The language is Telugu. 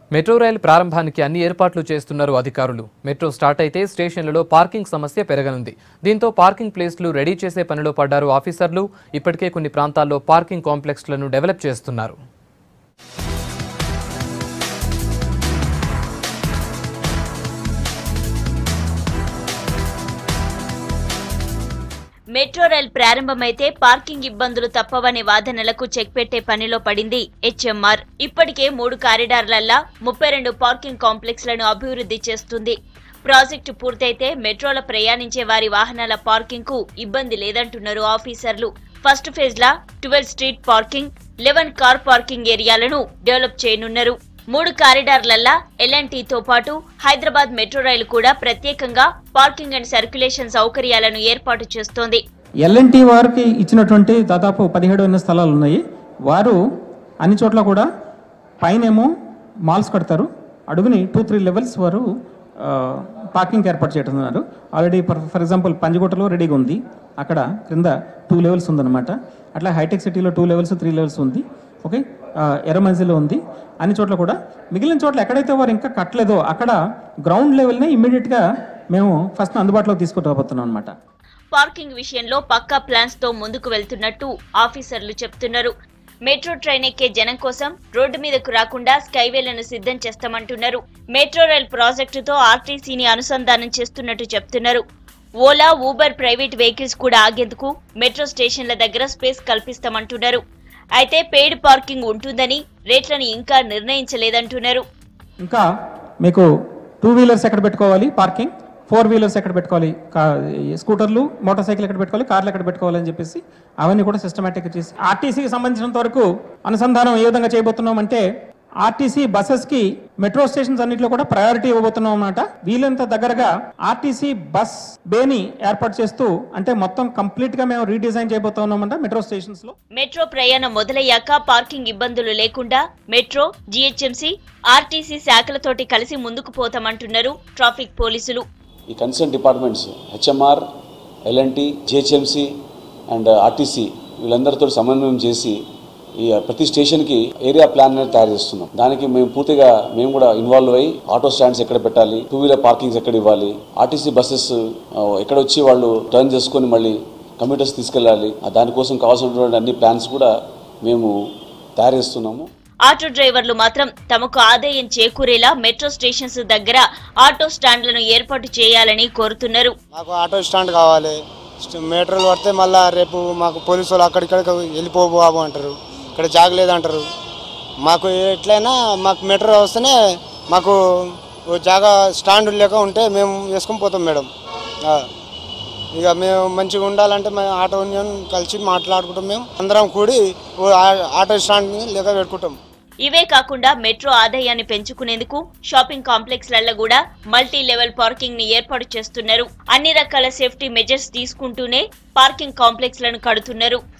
మెట్రో రైలు ప్రారంభానికి అన్ని ఏర్పాట్లు చేస్తున్నారు అధికారులు మెట్రో స్టార్ట్ అయితే స్టేషన్లలో పార్కింగ్ సమస్య పెరగనుంది దీంతో పార్కింగ్ ప్లేస్లు రెడీ చేసే పనిలో పడ్డారు ఆఫీసర్లు ఇప్పటికే కొన్ని ప్రాంతాల్లో పార్కింగ్ కాంప్లెక్స్లను డెవలప్ చేస్తున్నారు మెట్రో రైల్ ప్రారంభమైతే పార్కింగ్ ఇబ్బందులు తప్పవనే వాదనలకు చెక్ పెట్టే పనిలో పడింది హెచ్ఎంఆర్ ఇప్పటికే మూడు కారిడార్లల్లా ముప్పై రెండు పార్కింగ్ కాంప్లెక్స్లను అభివృద్ధి చేస్తుంది ప్రాజెక్టు పూర్తయితే మెట్రోలో ప్రయాణించే వారి వాహనాల పార్కింగ్ కు ఇబ్బంది లేదంటున్నారు ఆఫీసర్లు ఫస్ట్ ఫేజ్ లా twelve street parking eleven car parking ఏరియాలను డెవలప్ చేయనున్నారు మూడు కారిడార్లల్లా ఎల్ఎన్టీతో పాటు హైదరాబాద్ మెట్రో రైలు కూడా ప్రత్యేకంగా పార్కింగ్ అండ్ సర్క్యులేషన్ సౌకర్యాలను ఏర్పాటు చేస్తోంది ఎల్ఎన్టీ వారికి ఇచ్చినటువంటి దాదాపు పదిహేడు ఎన్న స్థలాలు ఉన్నాయి వారు అన్ని చోట్ల కూడా పైనేమో మాల్స్ కడతారు అడుగుని టూ త్రీ లెవెల్స్ వారు ఆ, పార్కింగ్ ఏర్పాటు చేస్తున్నారు ఆల్రెడీ ఫర్ ఫర్ ఎగ్జాంపుల్ పంజగుట్టలో రెడీగా ఉంది అక్కడ క్రింద టూ లెవెల్స్ ఉందన్నమాట అట్లా హైటెక్ సిటీలో టూ లెవెల్స్ త్రీ లెవెల్స్ ఉంది ఓకే ఆ, ఎర్రమంజిలో ఉంది అన్ని చోట్ల కూడా మిగిలిన చోట్ల ఎక్కడైతే వారు ఇంకా కట్టలేదో అక్కడ గ్రౌండ్ లెవెల్ని ఇమ్మీడియట్గా మేము ఫస్ట్ అందుబాటులోకి తీసుకురాబోతున్నాం అనమాట పార్కింగ్ విషయంలో పక్కా ప్లాన్స్ తో ముందుకు వెళ్తున్నట్టు ఆఫీసర్లు చెప్తున్నారు మెట్రో ట్రైన్ ఎక్కే జనం కోసం రోడ్డు మీదకు రాకుండా స్కైవేలను సిద్ధం చేస్తామంటున్నారు మెట్రో రైల్ ప్రాజెక్టుతో ఆర్టీసీని అనుసంధానం చేస్తున్నట్టు చెప్తున్నారు ఓలా ఊబర్ ప్రైవేట్ వెహికల్స్ కూడా ఆగేందుకు మెట్రో స్టేషన్ల దగ్గర స్పేస్ కల్పిస్తామంటున్నారు అయితే పెయిడ్ పార్కింగ్ ఉంటుందని రేట్లను ఇంకా నిర్ణయించలేదంటున్నారు ఇంకా మీకు టూ వీలర్స్ ఎక్కడ పెట్టుకోవాలి పార్కింగ్ ఫోర్ వీలర్స్ ఎక్కడ పెట్టుకోవాలి కా స్కూటర్లు మోటార్ సైకిల్ ఎక్కడ పెట్టుకోవాలి కార్లు ఎక్కడ పెట్టుకోవాలి అని చెప్పేసి అవన్నీ కూడా సిస్టమేటిక్గా చేసి ఆర్టీసీకి సంబంధించినంత వరకు అనుసంధానం ఏ విధంగా చేయబోతున్నాం అంటే ఆర్టీసీ బస్సెస్కి మెట్రో స్టేషన్స్ అన్నింటిలో కూడా ప్రయారిటీ ఇవ్వబోతున్నాం అన్నమాట వీలంత దగ్గరగా ఆర్టీసీ బస్ బేని ఏర్పాటు చేస్తూ అంటే మొత్తం కంప్లీట్గా మేము రీడిజైన్ చేయబోతున్నాం అన్నమాట మెట్రో స్టేషన్స్లో మెట్రో ప్రయాణం మొదలయ్యాక పార్కింగ్ ఇబ్బందులు లేకుండా మెట్రో జీహెచ్ఎంసీ ఆర్టీసీ శాఖలతోటి కలిసి ముందుకు పోతామంటున్నారు ట్రాఫిక్ పోలీసులు ఈ concern departments HMR LNT GHMC and RTC వీళ్ళందరితో సమన్వయం చేసి ఈ ప్రతి స్టేషన్కి ఏరియా ప్లాన్ అనేది తయారు చేస్తున్నాం దానికి మేము పూర్తిగా మేము కూడా ఇన్వాల్వ్ అయ్యి ఆటో స్టాండ్స్ ఎక్కడ పెట్టాలి టూ వీలర్ పార్కింగ్స్ ఎక్కడ ఇవ్వాలి ఆర్టీసీ బస్సెస్ ఎక్కడ వచ్చి వాళ్ళు టర్న్ చేసుకొని మళ్ళీ కమ్యూటర్స్ తీసుకెళ్ళాలి ఆ దానికోసం కావాల్సినటువంటి అన్ని ప్లాన్స్ కూడా మేము తయారు చేస్తున్నాము ఆటో డ్రైవర్లు మాత్రం తమకు ఆదాయం చేకూరేలా మెట్రో స్టేషన్స్ దగ్గర ఆటో స్టాండ్లను ఏర్పాటు చేయాలని కోరుతున్నారు మాకు ఆటో స్టాండ్ కావాలి స్ట్- మీటర్లు పడితే మళ్ళీ రేపు మాకు పోలీసు వాళ్ళు అక్కడిక్కడ వెళ్ళిపో బాబు అంటారు ఇక్కడ జాగలేదంటారు మాకు ఎట్లయినా మాకు మీటర్ వస్తేనే మాకు ఓ జాగా స్టాండ్ లేక ఉంటే మేము వేసుకొని పోతాం మేడం ఆ. ఇక మేము మంచిగా ఉండాలంటే మేము ఆటో యూనియన్ కలిసి మాట్లాడుకుంటాం మేము అందరం కూడి ఓ ఆ- ఆటో స్టాండ్ లేక పెట్టుకుంటాం ఇవే కాకుండా మెట్రో ఆదాయాన్ని పెంచుకునేందుకు షాపింగ్ కాంప్లెక్స్లలో కూడా మల్టీ లెవెల్ పార్కింగ్ ని ఏర్పాటు చేస్తున్నారు అన్ని రకాల సేఫ్టీ మెజర్స్ తీసుకుంటూనే పార్కింగ్ కాంప్లెక్స్లను కడుతున్నారు